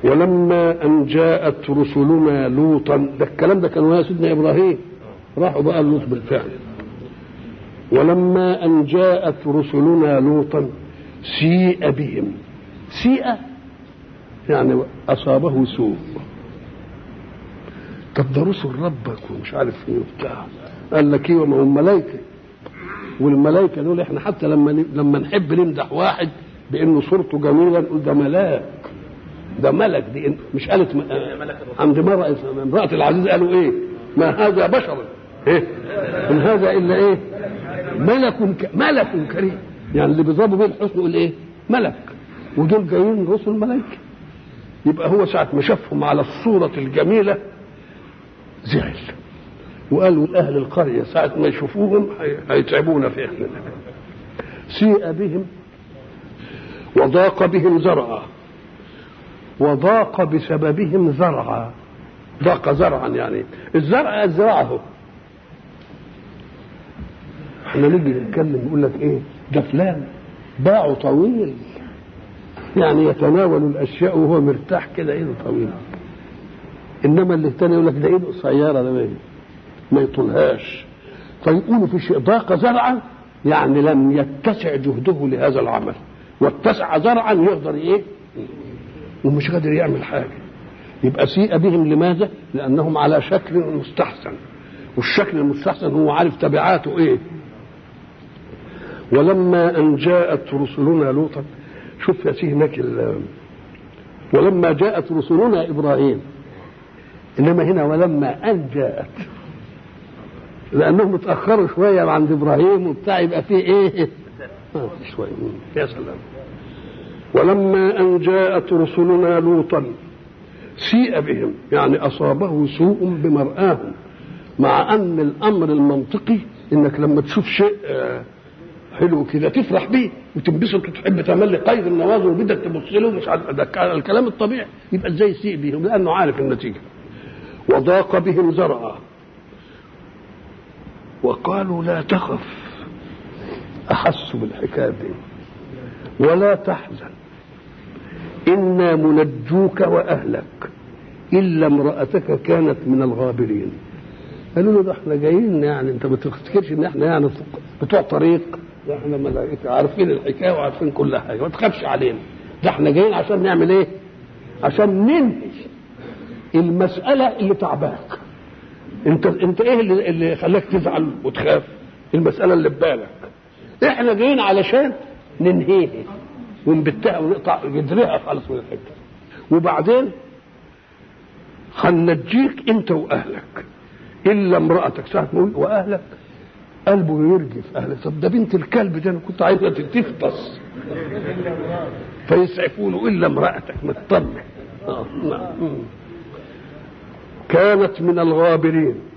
ولما ان جاءت رسلنا لوطا ده الكلام ده كان ويا سيدنا ابراهيم راحوا بقى لوط بالفعل ولما ان جاءت رسلنا لوطا سيء بهم سيء يعني اصابه سوء طب ده رسل ربك ومش عارف ايه وبتاع قال لك ايه وما هم ملائكه والملائكه دول احنا حتى لما لما نحب نمدح واحد بانه صورته جميله نقول ده ملاك ده ملك دي مش قالت م... عند مرة امرأة العزيز قالوا ايه ما هذا بشر ايه ان هذا الا ايه ملك ك... ملك كريم يعني اللي بيضربوا بيه الحسن يقول ايه ملك ودول جايين رسل ملائكه يبقى هو ساعة ما شافهم على الصورة الجميلة زعل وقالوا لأهل القرية ساعة ما يشوفوهم هيتعبونا في إحنا سيء بهم وضاق بهم زرعا وضاق بسببهم زرعا ضاق زرعا يعني الزرع الزراعة احنا نيجي نتكلم يقول لك ايه ده فلان باعه طويل يعني يتناول الاشياء وهو مرتاح كده ايده طويله انما اللي الثاني يقول لك ده ايده قصيره ده ما يطولهاش فيقولوا في شيء ضاق زرعا يعني لم يتسع جهده لهذا العمل واتسع زرعا يقدر ايه ومش قادر يعمل حاجه يبقى سيء بهم لماذا لانهم على شكل مستحسن والشكل المستحسن هو عارف تبعاته ايه ولما ان جاءت رسلنا لوطا شوف يا سيدي هناك ولما جاءت رسلنا ابراهيم انما هنا ولما ان جاءت لانهم اتاخروا شويه عند ابراهيم وبتاع يبقى فيه ايه آه شويه يا سلام ولما ان جاءت رسلنا لوطا سيء بهم يعني اصابه سوء بمرآهم مع ان الامر المنطقي انك لما تشوف شيء حلو كده تفرح بيه وتنبسط وتحب تملي قيد النواظر وبدك تبص له مش عارف ده الكلام الطبيعي يبقى ازاي يسيء بهم لانه عارف النتيجه وضاق بهم زرعا وقالوا لا تخف احسوا بالحكايه دي ولا تحزن انا منجوك واهلك الا امراتك كانت من الغابرين قالوا له ده احنا جايين يعني انت ما تفتكرش ان احنا يعني بتوع طريق ده احنا ملائكه عارفين الحكايه وعارفين كل حاجه ما تخافش علينا ده احنا جايين عشان نعمل ايه؟ عشان ننهي المساله اللي تعباك انت انت ايه اللي, اللي خلاك تزعل وتخاف؟ المساله اللي في بالك احنا جايين علشان ننهيها ونبتها ونقطع جدرها خالص من الحته وبعدين هننجيك انت واهلك الا امراتك ساعه ما يقول واهلك قلبه يرجف اهلك طب ده بنت الكلب دي انا كنت عايزها تفطس فيسعفون الا امراتك مطمن كانت من الغابرين